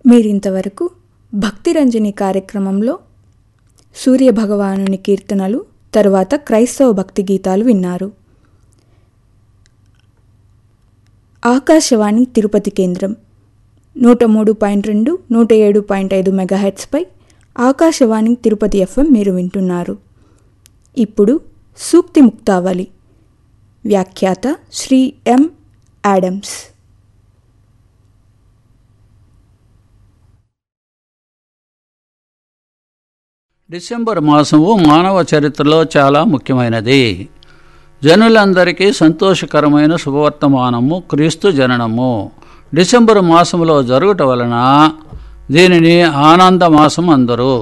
మీరింతవరకు భక్తిరంజని కార్యక్రమంలో సూర్య భగవానుని కీర్తనలు తరువాత క్రైస్తవ భక్తి గీతాలు విన్నారు ఆకాశవాణి తిరుపతి కేంద్రం నూట మూడు పాయింట్ రెండు నూట ఏడు పాయింట్ ఐదు మెగాహెట్స్పై ఆకాశవాణి తిరుపతి ఎఫ్ఎం మీరు వింటున్నారు ఇప్పుడు సూక్తి ముక్తావళి వ్యాఖ్యాత శ్రీ ఎం యాడమ్స్ డిసెంబర్ మాసము మానవ చరిత్రలో చాలా ముఖ్యమైనది జనులందరికీ సంతోషకరమైన శుభవర్తమానము క్రీస్తు జననము డిసెంబర్ మాసములో జరుగుట వలన దీనిని ఆనంద మాసం అందరు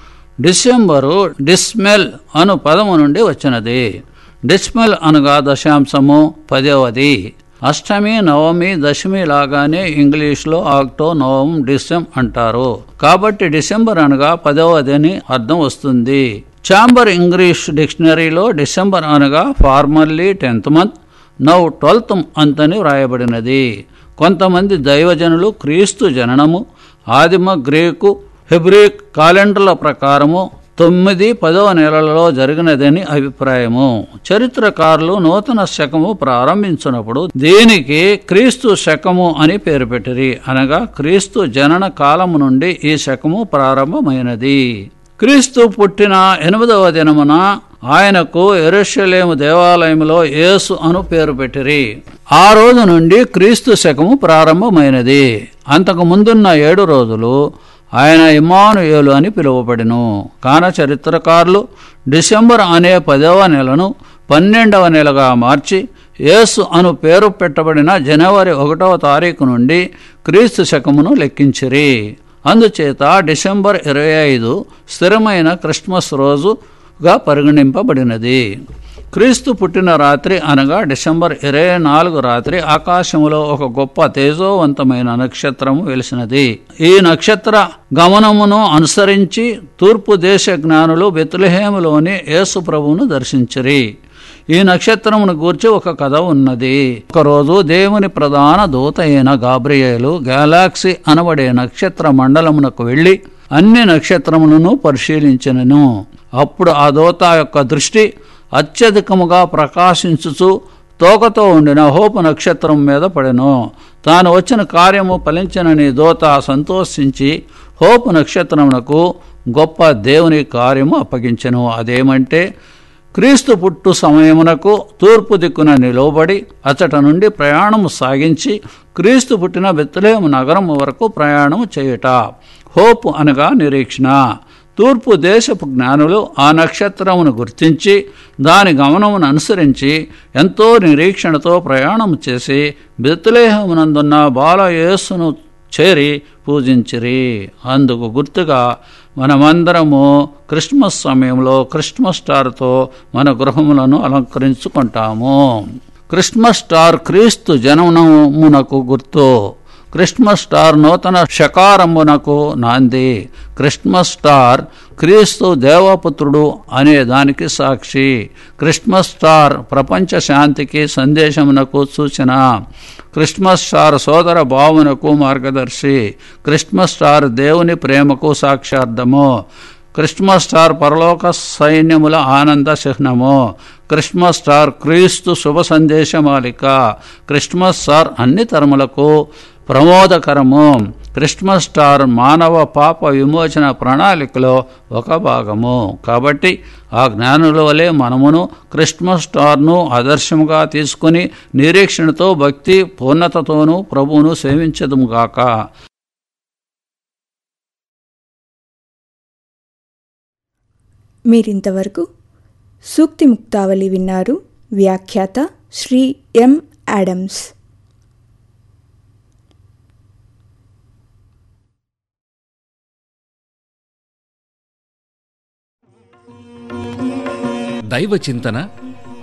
డిసెంబరు డిస్మెల్ అను పదము నుండి వచ్చినది డిస్మెల్ అనగా దశాంశము పదవది అష్టమి నవమి దశమి లాగానే ఇంగ్లీష్లో ఆక్టో నవం డిసెం అంటారు కాబట్టి డిసెంబర్ అనగా పదవది అని అర్థం వస్తుంది చాంబర్ ఇంగ్లీష్ డిక్షనరీలో డిసెంబర్ అనగా formally tenth month now twelfth అంతని వ్రాయబడినది కొంతమంది దైవజనులు క్రీస్తు జననము ఆదిమ గ్రీకు హెబ్రిక్ కాలెండర్ల ప్రకారము తొమ్మిది పదవ నెలలలో జరిగినదని అభిప్రాయము చరిత్రకారులు నూతన శకము ప్రారంభించినప్పుడు దీనికి క్రీస్తు శకము అని పేరు పెట్టిరి అనగా క్రీస్తు జనన కాలము నుండి ఈ శకము ప్రారంభమైనది క్రీస్తు పుట్టిన ఎనిమిదవ దినమున ఆయనకు ఎరుషలేము దేవాలయంలో యేసు అను పేరు పెట్టిరి ఆ రోజు నుండి క్రీస్తు శకము ప్రారంభమైనది అంతకు ముందున్న ఏడు రోజులు ఆయన ఇమానుయేలు అని పిలువబడిను కాన చరిత్రకారులు డిసెంబర్ అనే పదవ నెలను పన్నెండవ నెలగా మార్చి యేసు అను పేరు పెట్టబడిన జనవరి ఒకటవ తారీఖు నుండి క్రీస్తు శకమును లెక్కించిరి అందుచేత డిసెంబర్ ఇరవై ఐదు స్థిరమైన క్రిస్మస్ రోజుగా పరిగణింపబడినది క్రీస్తు పుట్టిన రాత్రి అనగా డిసెంబర్ ఇరవై నాలుగు రాత్రి ఆకాశములో ఒక గొప్ప తేజోవంతమైన నక్షత్రము వెలిసినది ఈ నక్షత్ర గమనమును అనుసరించి తూర్పు దేశ జ్ఞానులు బెత్లహేములోని యేసు ప్రభువును దర్శించిరి ఈ నక్షత్రమును గూర్చి ఒక కథ ఉన్నది ఒకరోజు దేవుని ప్రధాన దూత అయిన గాబ్రియేలు గెలాక్సీ అనబడే నక్షత్ర మండలమునకు వెళ్లి అన్ని నక్షత్రములను పరిశీలించినను అప్పుడు ఆ దూత యొక్క దృష్టి అత్యధికముగా ప్రకాశించుచు తోకతో ఉండిన హోపు నక్షత్రం మీద పడెను తాను వచ్చిన కార్యము ఫలించనని దోత సంతోషించి హోపు నక్షత్రమునకు గొప్ప దేవుని కార్యము అప్పగించెను అదేమంటే క్రీస్తు పుట్టు సమయమునకు తూర్పు దిక్కున నిలవబడి అచట నుండి ప్రయాణము సాగించి క్రీస్తు పుట్టిన బెత్తలేము నగరం వరకు ప్రయాణము చేయుట హోపు అనగా నిరీక్షణ తూర్పు దేశపు జ్ఞానులు ఆ నక్షత్రమును గుర్తించి దాని గమనమును అనుసరించి ఎంతో నిరీక్షణతో ప్రయాణం చేసి బెత్తులేహమునందున్న బాలయేసును చేరి పూజించిరి అందుకు గుర్తుగా మనమందరము క్రిస్మస్ సమయంలో క్రిస్మస్ స్టార్తో మన గృహములను అలంకరించుకుంటాము క్రిస్మస్ స్టార్ క్రీస్తు జననమునకు గుర్తు క్రిస్మస్ స్టార్ నూతన శకారంభునకు నాంది క్రిస్మస్ స్టార్ క్రీస్తు దేవపుత్రుడు అనే దానికి సాక్షి క్రిస్మస్ స్టార్ ప్రపంచ శాంతికి సందేశమునకు సూచన క్రిస్మస్ స్టార్ సోదర భావనకు మార్గదర్శి క్రిస్మస్ స్టార్ దేవుని ప్రేమకు సాక్షార్థము క్రిస్మస్ స్టార్ పరలోక సైన్యముల ఆనంద చిహ్నము క్రిస్మస్ స్టార్ క్రీస్తు శుభ సందేశమాలిక క్రిస్మస్ స్టార్ అన్ని తరములకు ప్రమోదకరము క్రిస్మస్ స్టార్ మానవ పాప విమోచన ప్రణాళికలో ఒక భాగము కాబట్టి ఆ జ్ఞానుల వలె మనమును క్రిస్మస్ స్టార్ను ఆదర్శముగా తీసుకుని నిరీక్షణతో భక్తి పూర్ణతతోనూ ప్రభువును సేవించదుముగాక మీరింతవరకు సూక్తి ముక్తావళి విన్నారు వ్యాఖ్యాత శ్రీ ఎం యాడమ్స్ దైవ చింతన